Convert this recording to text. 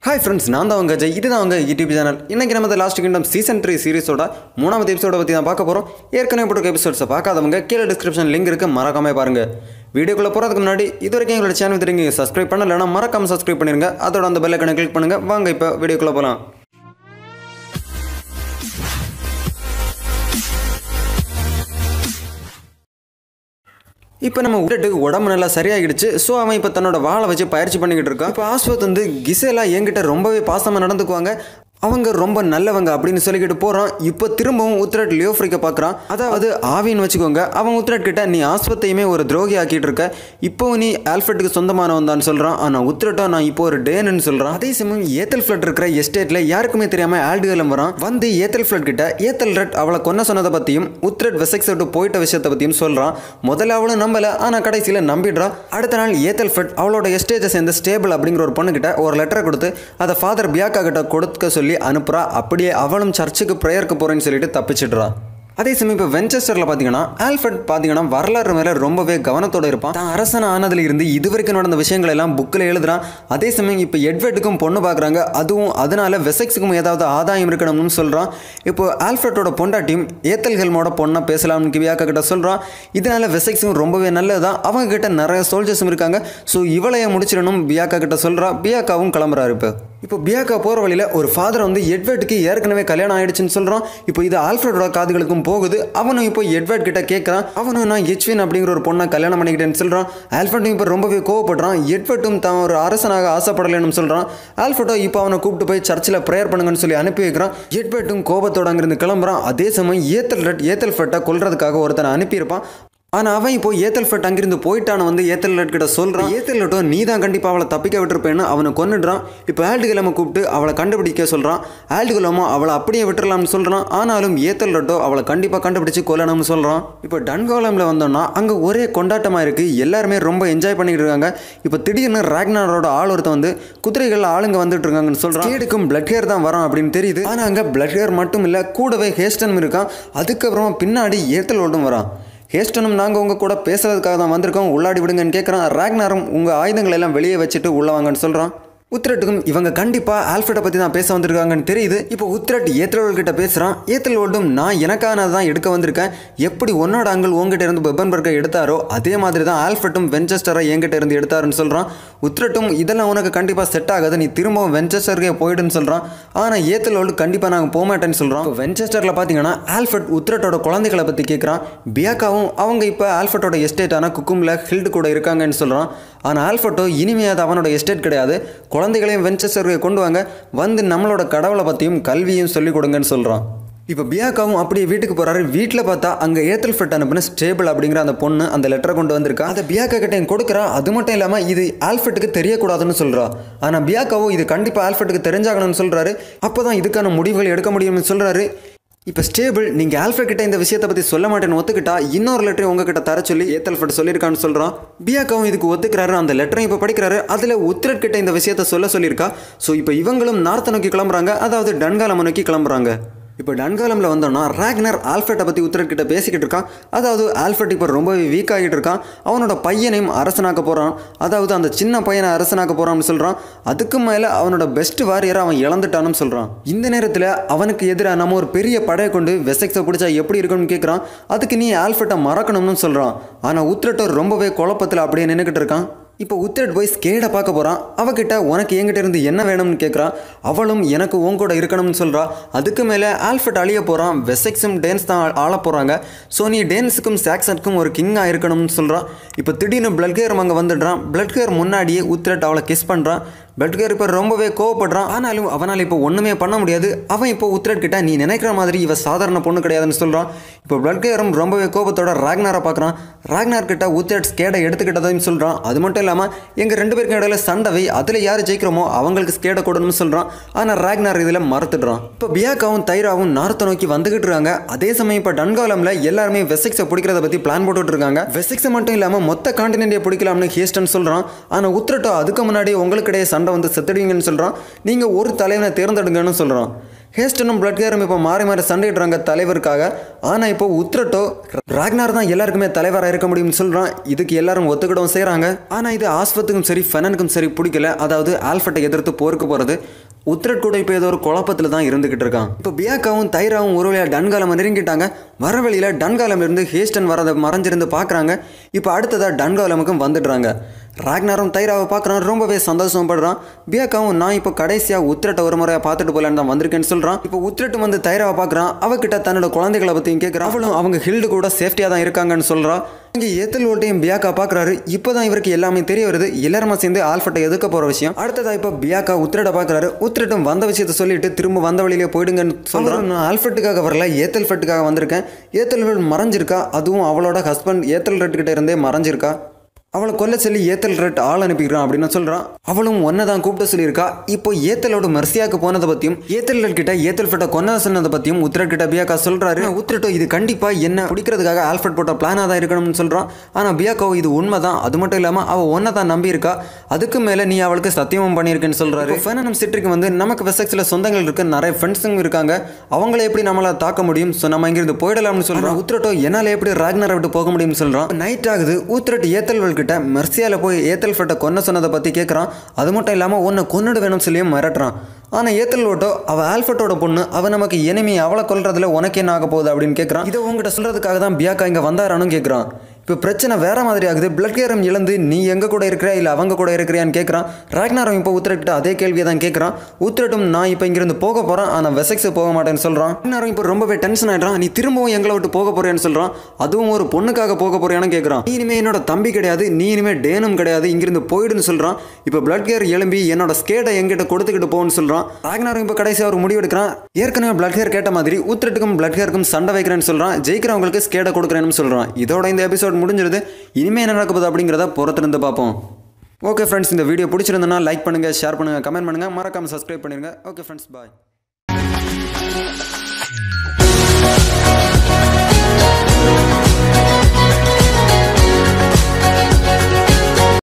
hi friends நான் தான் உங்கள் ஜெய் இதுதான் உங்கள் யூடியூப் சேனல் இன்றைக்கி நம்ம லாஸ்ட் கிங்டம் சீசன் த்ரீ சீரிஸோட மூணாவது எபிசோட பற்றி தான் பார்க்க போகிறோம் ஏற்கனவே போட்ட எபிசோட்ஸை பார்க்காதவங்க கீழே டிஸ்கிரிப்ஷன் லிங்க் இருக்குது மறக்காம பாருங்கள் வீடியோக்குள்ளே போகிறதுக்கு முன்னாடி இது வரைக்கும் எங்களோட சேனல் தெரியுங்க சப்ஸ்கிரைப் பண்ணலைன்னா மறக்காம சப்ஸ்கிரைப் பண்ணிருங்க அதோட அந்த பெல் ஐக்கனை கிளிக் பண்ணுங்கள் வாங்க இப்போ வீடியோக்குள்ளே போகலாம் இப்போ நம்ம உடட்டுக்கு உடம்பு நல்லா சரியாகிடுச்சு ஸோ அவன் இப்போ தன்னோட வாளை வச்சு பயிற்சி பண்ணிக்கிட்டு இருக்கான் இப்போ ஆஸ்வத் வந்து கிசேலா என்கிட்ட ரொம்பவே பாசமாக நடந்துக்குவாங்க அவங்க ரொம்ப நல்லவங்க அப்படின்னு சொல்லிக்கிட்டு போகிறான் இப்போ திரும்பவும் உத்ரட் லியோஃப்ரிக்க பார்க்குறான் அதாவது ஆவின்னு வச்சுக்கோங்க அவன் உத்ரட் கிட்ட நீ ஆஸ்வத்தையுமே ஒரு துரோகி ஆக்கிட்டு இருக்க இப்போ நீ ஆல்ஃபர்ட்டுக்கு சொந்தமானவன் தான் சொல்கிறான் ஆனால் உத்ரட்டோ நான் இப்போ ஒரு டேன்னு சொல்கிறான் அதே சமயம் ஏத்தல் ஃப்ளட் இருக்கிற எஸ்டேட்டில் யாருக்குமே தெரியாமல் ஆல்டுகலம் வரான் வந்து ஏத்தல் ஃப்ளட் கிட்ட ஏத்தல் ரெட் அவளை கொன்ன சொன்னதை பற்றியும் உத்ரட் வெசெக்ஸ் விட்டு போயிட்ட விஷயத்தை பற்றியும் சொல்கிறான் முதல்ல அவளும் நம்பல ஆனால் கடைசியில் நம்பிடுறா அடுத்த நாள் ஏத்தல் ஃப்ளட் அவளோட எஸ்டேட்டை சேர்ந்த ஸ்டேபிள் அப்படிங்கிற ஒரு பொண்ணுகிட்ட ஒரு லெட்டரை கொடுத்து அதை ஃபாதர் பியாக்கா கிட்ட கொடுக்க சொல்லி அனுப்புறா அப்படியே அவளும் சர்ச்சுக்கு ப்ரேயருக்கு போறேன்னு சொல்லிட்டு தப்பிச்சிடுறா அதே சமயம் இப்போ வென்செஸ்டரில் பார்த்தீங்கன்னா ஆல்ஃபர்ட் பார்த்தீங்கன்னா வரலாறு மேலே ரொம்பவே கவனத்தோட இருப்பான் தான் அரசன் ஆனதுல இருந்து இதுவரைக்கும் நடந்த விஷயங்கள் எல்லாம் புக்கில் எழுதுறான் அதே சமயம் இப்போ எட்வர்டுக்கும் பொண்ணு பார்க்குறாங்க அதுவும் அதனால வெசெக்ஸுக்கும் ஏதாவது ஆதாயம் இருக்கணும்னு சொல்கிறான் இப்போ ஆல்ஃபர்ட்டோட பொண்டாட்டியும் ஏத்தல் ஹெல்மோட பொண்ணை பேசலாம்னு கிவியாக்கா கிட்ட சொல்கிறான் இதனால வெசெக்ஸும் ரொம்பவே நல்லதுதான் அவங்க கிட்ட நிறைய சோல்ஜர்ஸும் இருக்காங்க ஸோ இவளைய முடிச்சிடணும் பியாக்கா கிட்ட சொல்கிறா பியாக்காவும் கிளம்புறாரு இப்போ இப்போ பியாக்கா போகிற வழியில் ஒரு ஃபாதர் வந்து எட்வர்டுக்கு ஏற்கனவே கல்யாணம் ஆயிடுச்சுன்னு சொல்கிறான் இப்போ இது ஆல்ஃப்ரடோட காதுகளுக்கும் போகுது அவனும் இப்போ எட்வர்ட் கிட்ட கேட்குறான் அவனும் நான் எச்வின் அப்படிங்கிற ஒரு பொண்ணை கல்யாணம் பண்ணிக்கிட்டேன்னு சொல்கிறான் ஆல்ஃபர்டும் இப்போ ரொம்பவே கோவப்படுறான் எட்வர்ட்டும் தான் ஒரு அரசனாக ஆசைப்படலைன்னு சொல்கிறான் ஆல்ஃபர்டோ இப்போ அவனை கூப்பிட்டு போய் சர்ச்சில் ப்ரேயர் பண்ணுங்கன்னு சொல்லி அனுப்பி வைக்கிறான் எட்வர்ட்டும் கோபத்தோட அங்கிருந்து கிளம்புறான் அதே சமயம் ஏத்தல் ரெட் ஏத்தல் ஃபெட்டை கொல்றதுக்காக ஒருத்தனை அனுப்பியிருப்பான் ஆனால் அவன் இப்போ ஏத்தல் ஃபட் அங்கிருந்து போயிட்டான்னு வந்து ஏத்தல் லட் கிட்ட சொல்கிறான் ஏத்தல் லட்டோ நீ தான் கண்டிப்பாக அவளை தப்பிக்க விட்டுருப்பேன்னு அவனை கொன்னுடுறான் இப்போ ஆல்டுகிழமை கூப்பிட்டு அவளை கண்டுபிடிக்க சொல்கிறான் ஆல்டுகிழமோ அவளை அப்படியே விட்டுறலாம்னு சொல்கிறான் ஆனாலும் ஏத்தல் லட்டோ அவளை கண்டிப்பாக கண்டுபிடிச்சு கொல்லணும்னு சொல்கிறான் இப்போ டன்கோலமில் வந்தோம்னா அங்கே ஒரே கொண்டாட்டமாக இருக்குது எல்லாருமே ரொம்ப என்ஜாய் பண்ணிக்கிட்டு இருக்காங்க இப்போ திடீர்னு ராக்னாரோட ஆள் ஒருத்தன் வந்து குதிரைகள் ஆளுங்க வந்துட்டு இருக்காங்கன்னு சொல்கிறான் கேடுக்கும் பிளட் ஹேர் தான் வரான் அப்படின்னு தெரியுது ஆனால் அங்கே பிளட் ஹேர் மட்டும் இல்லை கூடவே ஹேஸ்டனும் இருக்கான் அதுக்கப்புறமா பின்னாடி ஏத்தல் ஓட்டும் வரான் ஹேஸ்டனும் நாங்கள் உங்கள் கூட பேசுறதுக்காக தான் வந்திருக்கோம் உள்ளாடி விடுங்கன்னு கேட்குறான் ராக்னாரும் உங்கள் ஆயுதங்களை எல்லாம் வெளியே வச்சுட்டு உள்ள வாங்கன்னு சொல்கிறான் உத்ரட்டுக்கும் இவங்க கண்டிப்பாக ஆல்ஃபர்ட்டை பற்றி தான் பேச வந்திருக்காங்கன்னு தெரியுது இப்போ உத்ரட் ஏத்தலோல் கிட்ட பேசுகிறான் ஏத்தலோல்டும் நான் எனக்கானது தான் எடுக்க வந்திருக்கேன் எப்படி உன்னோட அங்கிள் உங்ககிட்ட இருந்து பெப்பன்பர்கை எடுத்தாரோ அதே மாதிரி தான் ஆல்ஃபர்ட்டும் வென்செஸ்டரை என்கிட்ட இருந்து எடுத்தாருன்னு சொல்கிறான் உத்ரட்டும் இதெல்லாம் உனக்கு கண்டிப்பாக செட் ஆகாது நீ திரும்பவும் வென்செஸ்டருக்கே போயிடுன்னு சொல்கிறான் ஆனால் ஏத்தலோல்டு கண்டிப்பாக நாங்கள் போக மாட்டேன்னு சொல்கிறோம் இப்போ வென்செஸ்டரில் பார்த்தீங்கன்னா ஆல்ஃபர்ட் உத்ரட்டோட குழந்தைகளை பற்றி கேட்குறான் பியாக்காவும் அவங்க இப்போ ஆல்ஃபர்ட்டோட எஸ்டேட்டான குக்குமில் ஹில்டு கூட இருக்காங்கன்னு சொல்கிறான் ஆனால் ஆல்ஃபர்ட்டோ இனிமே அது அவனோட எஸ்டேட் கிடையாது குழந்தைகளையும் வென்செஸ்டருக்கு கொண்டு வாங்க வந்து நம்மளோட கடவுளை பற்றியும் கல்வியும் சொல்லிக் கொடுங்கன்னு சொல்கிறான் இப்போ பியாக்காவும் அப்படியே வீட்டுக்கு போகிறாரு வீட்டில் பார்த்தா அங்கே ஏத்தல் ஃபெட் அனுப்பின ஸ்டேபிள் அப்படிங்கிற அந்த பொண்ணு அந்த லெட்டரை கொண்டு வந்திருக்கா அதை பியாக்கா கிட்ட கொடுக்குறா அது மட்டும் இல்லாமல் இது ஆல்ஃபெட்டுக்கு தெரியக்கூடாதுன்னு சொல்கிறா ஆனால் பியாக்காவோ இது கண்டிப்பாக ஆல்ஃபெட்டுக்கு தெரிஞ்சாகணும்னு சொல்கிறாரு அப்போ தான் இதுக்கான முடிவுகள் எடுக்க முடியும்னு சொல்கிறாரு இப்போ ஸ்டேபிள் நீங்கள் ஆல்ஃபர்ட் கிட்ட இந்த விஷயத்தை பற்றி சொல்ல மாட்டேன்னு ஒத்துக்கிட்டா இன்னொரு லெட்டரை உங்ககிட்ட தர சொல்லி ஏத்தல்ஃபர்ட் சொல்லியிருக்கான்னு சொல்கிறான் பியாக்காவும் இதுக்கு ஒத்துக்கிறாரு அந்த லெட்டரையும் இப்போ படிக்கிறாரு அதில் உத்ரட் கிட்ட இந்த விஷயத்த சொல்ல சொல்லியிருக்கா ஸோ இப்போ இவங்களும் நார்த்தை நோக்கி கிளம்புறாங்க அதாவது டன்காலம் நோக்கி கிளம்புறாங்க இப்போ டன்காலமில் வந்தோம்னா ராக்னர் ஆல்ஃபர்ட்டை பற்றி உத்தரட் கிட்ட பேசிக்கிட்டு இருக்கான் அதாவது ஆல்ஃபர்ட் இப்போ ரொம்பவே வீக் ஆகிட்டு இருக்கான் அவனோட பையனையும் அரசனாக்க போகிறான் அதாவது அந்த சின்ன பையனை அரசனாக்க போகிறான்னு சொல்கிறான் அதுக்கு மேலே அவனோட பெஸ்ட் வாரியரை அவன் இழந்துட்டான்னு சொல்கிறான் இந்த நேரத்தில் அவனுக்கு எதிராக நம்ம ஒரு பெரிய படையை கொண்டு வெசெக்ஸை பிடிச்சா எப்படி இருக்கும்னு கேட்குறான் அதுக்கு நீ ஆல்ஃபர்ட்டை மறக்கணும்னு சொல்கிறான் ஆனால் உத்ரட்டர் ரொம்பவே குழப்பத்தில் அப்படியே நின்றுக்கிட்டு இருக்கான் இப்போ உத்திரட் போய் ஸ்கேடை பார்க்க போகிறான் அவகிட்ட உனக்கு என்கிட்ட இருந்து என்ன வேணும்னு கேட்குறான் அவளும் எனக்கு உன் கூட இருக்கணும்னு சொல்கிறா அதுக்கு மேலே ஆல்ஃபர்ட் அழிய போகிறான் வெசெக்ஸும் டேன்ஸ் தான் ஆள போகிறாங்க ஸோ நீ டேன்ஸுக்கும் சாக்சனுக்கும் ஒரு கிங்காக இருக்கணும்னு சொல்கிறான் இப்போ திடீர்னு பிளட் கேர் அங்கே வந்துடுறான் பிளட் கேர் முன்னாடியே உத்திரட் அவளை கிஸ் பண்ணுறான் பிளட் கேர் இப்போ ரொம்பவே கோவப்படுறான் ஆனாலும் அவனால் இப்போ ஒன்றுமே பண்ண முடியாது அவன் இப்போ உத்திரட் கிட்ட நீ நினைக்கிற மாதிரி இவ சாதாரண பொண்ணு கிடையாதுன்னு சொல்கிறான் இப்போ பிளட் கேரும் ரொம்பவே கோபத்தோட ராக்னாரை பார்க்குறான் ராக்னார் கிட்ட உத்திரட் ஸ்கேடை எடுத்துக்கிட்டதையும் சொல்கிறான் அது மட்டும் இல்லாமல் எங்கள் ரெண்டு பேருக்கும் இடையில சண்டை அதில் யார் ஜெயிக்கிறோமோ அவங்களுக்கு ஸ்கேடை கொடுன்னு சொல்கிறான் ஆனால் ராக்னார் இதில் மறுத்துடுறான் இப்போ பியாக்காவும் தைராவும் நார்த்தை நோக்கி வந்துகிட்டு இருக்காங்க அதே சமயம் இப்போ டன்காலமில் எல்லாருமே வெசெக்ஸை பிடிக்கிறத பற்றி பிளான் போட்டுட்டு இருக்காங்க வெசெக்ஸை மட்டும் இல்லாமல் மொத்த காண்டினென்ட்டை பிடிக்கலாம்னு ஹேஸ்டன் சொல்கிறான் ஆனால் உத்திரட்டோ அதுக்கு முன்னாடி உங்களுக்கு இடையே சண்டை வந்து செத்துடுவீங்கன்னு சொல்கிறான் நீங்கள் ஒரு தலைவனை தேர்ந்தெடுங்கன்னு சொல்கிறான் ஹேஸ்டனும் பிளட் கேரும் இப்போ மாறி மாறி சண்டையிடுறாங்க தலைவருக்காக ஆனால் இப்போ உத்ரட்டோ ராக்னார் தான் எல்லாருக்குமே தலைவராக இருக்க முடியும்னு சொல்கிறான் இதுக்கு எல்லாரும் ஒத்துக்கிடவும் செய்கிறாங்க ஆனால் இது ஆஸ்வத்துக்கும் சரி ஃபெனனுக்கும் சரி பிடிக்கல அதாவது ஆல்ஃபட்டை எதிர்த்து போருக்கு போகிறது உத்ரட் கூட இப்போ ஏதோ ஒரு குழப்பத்தில் தான் இருந்துகிட்டு இருக்கான் இப்போ பியாக்காவும் தைராவும் ஒரு வழியாக டன்காலம் நெருங்கிட்டாங்க வர வழியில் டன்காலம் இருந்து ஹேஸ்டன் வரதை மறைஞ்சிருந்து பார்க்குறாங்க இப்போ அடுத்ததாக டன்காலமுக்கும் வந்துடுறாங்க ராக்னாரும் தைராவை பார்க்குறான் ரொம்பவே சந்தோஷப்படுறான் பியாக்காவும் நான் இப்போ கடைசியாக உத்திரட்டை ஒரு முறையாக பார்த்துட்டு போகலான்னு தான் வந்திருக்கேன்னு சொல்கிறான் இப்போ உத்திரட்டு வந்து தைராவை பார்க்குறான் அவகிட்ட தன்னோட குழந்தைகளை பற்றியும் கேட்குறான் அவளும் அவங்க ஹில்டு கூட சேஃப்டியாக தான் இருக்காங்கன்னு சொல்கிறா இங்கே ஏத்தல் ஓட்டையும் பியாக்கா பார்க்குறாரு இப்போ தான் இவருக்கு எல்லாமே தெரிய வருது எல்லாருமா சேர்ந்து ஆல்ஃபட்டை எதுக்க போகிற விஷயம் அடுத்ததாக இப்போ பியாக்கா உத்திரட்ட பார்க்குறாரு உத்திரட்டும் வந்த விஷயத்த சொல்லிட்டு திரும்ப வந்த வழியிலே போயிடுங்கன்னு சொல்கிறான் நான் ஆல்ஃபட்டுக்காக வரல ஏத்தல் ஃபட்டுக்காக வந்திருக்கேன் ஏத்தல் ஃபட் மறைஞ்சிருக்கா அதுவும் அவளோட ஹஸ்பண்ட் ஏத்தல் ரெட் கிட்ட இருந்தே மறைஞ்சிருக்கா அவளை கொல்ல சொல்லி ஏத்தல் ரெட் ஆள் அனுப்பிக்கிறான் அப்படின்னு சொல்கிறான் அவளும் ஒன்றை தான் கூப்பிட்டு சொல்லியிருக்கா இப்போ ஏத்தலோட மெர்சியாக்கு போனதை பற்றியும் ஏத்தல் ரெட் கிட்ட ஏத்தல் ஃபட்டை கொன்னதை சொன்னதை பற்றியும் உத்திரட் கிட்ட பியாக்கா சொல்கிறாரு உத்திரட்டோ இது கண்டிப்பாக என்ன பிடிக்கிறதுக்காக ஆல்ஃபர்ட் போட்ட பிளானாக தான் இருக்கணும்னு சொல்கிறான் ஆனால் பியாக்கோ இது உண்மை தான் அது மட்டும் இல்லாமல் அவள் ஒன்றை தான் நம்பியிருக்கா அதுக்கு மேலே நீ அவளுக்கு சத்தியமும் பண்ணியிருக்கேன்னு சொல்கிறாரு ஃபெனனம் சிட்ரிக்கு வந்து நமக்கு வெசக்ஸில் சொந்தங்கள் இருக்கு நிறைய ஃப்ரெண்ட்ஸுங்க இருக்காங்க அவங்கள எப்படி நம்மளை தாக்க முடியும் ஸோ நம்ம இங்கிருந்து போயிடலாம்னு சொல்கிறான் உத்திரட்டோ என்னால் எப்படி ராக்னரை விட்டு போக முடியும்னு சொல்கிறான் நைட் ஆகுது ஊத்திரட்டு ஏத்தல்வல் கிட்ட மெர்சியால போய் ஏத்தல் ஃபட்டை கொன்ன சொன்னதை பற்றி கேட்குறான் அது மட்டும் இல்லாமல் உன்னை கொன்னுடு வேணும்னு சொல்லியும் மிரட்டுறான் ஆனால் ஏத்தல் ஓட்டோ அவள் ஆல்ஃபட்டோட பொண்ணு அவள் நமக்கு எனிமி அவளை கொல்றதுல உனக்கு என்ன ஆக போகுது அப்படின்னு கேட்குறான் இதை உங்ககிட்ட சொல்கிறதுக்காக தான் பியாக்கா இங்கே வந்தாரானும் கேட்குறான் இப்போ பிரச்சனை வேற மாதிரி ஆகுது பிளட் கேரம் இழந்து நீ எங்க கூட இருக்கிறியா இல்லை அவங்க கூட இருக்கிறியான்னு கேட்குறான் ராக்னாரம் இப்போ உத்திரட்டு அதே கேள்வியை தான் கேட்குறான் உத்திரட்டும் நான் இப்போ இங்கிருந்து போக போகிறேன் ஆனால் வெசக்ஸ் போக மாட்டேன்னு சொல்கிறான் ராக்னாரம் இப்போ ரொம்பவே டென்ஷன் ஆகிடுறான் நீ திரும்பவும் எங்களை விட்டு போக போறேன்னு சொல்கிறான் அதுவும் ஒரு பொண்ணுக்காக போக போறியான்னு கேட்குறான் நீ இனிமே என்னோட தம்பி கிடையாது நீ இனிமே டேனும் கிடையாது இங்கிருந்து போயிடுன்னு சொல்கிறான் இப்போ பிளட் கேர் எழும்பி என்னோட ஸ்கேட்டை எங்கிட்ட கொடுத்துக்கிட்டு போன்னு சொல்கிறான் ராக்னாரம் இப்போ கடைசியாக ஒரு முடிவு எடுக்கிறான் ஏற்கனவே பிளட் ஹேர் கேட்ட மாதிரி உத்திரட்டுக்கும் பிளட் ஹேருக்கும் சண்டை வைக்கிறேன்னு சொல்கிறான் ஜெயிக்கிறவங்களுக்கு ஸ்கேட்டை கொடுக்குறேன்னு சொல்கிறான் இதோட இந்த எபிசோட் முடிஞ்சிருது இனிமேல் என்ன நடக்க போகுது அப்படிங்கிறத பொறுத்திருந்து பார்ப்போம் ஓகே ஃப்ரெண்ட்ஸ் இந்த வீடியோ பிடிச்சிருந்தனா லைக் பண்ணுங்கள் ஷேர் பண்ணுங்கள் கமெண்ட் பண்ணுங்கள் மறக்காமல் சப்ஸ்கிரைப் பண்ணிடுங்க ஓகே ஃப்ரெண்ட்ஸ் பாய்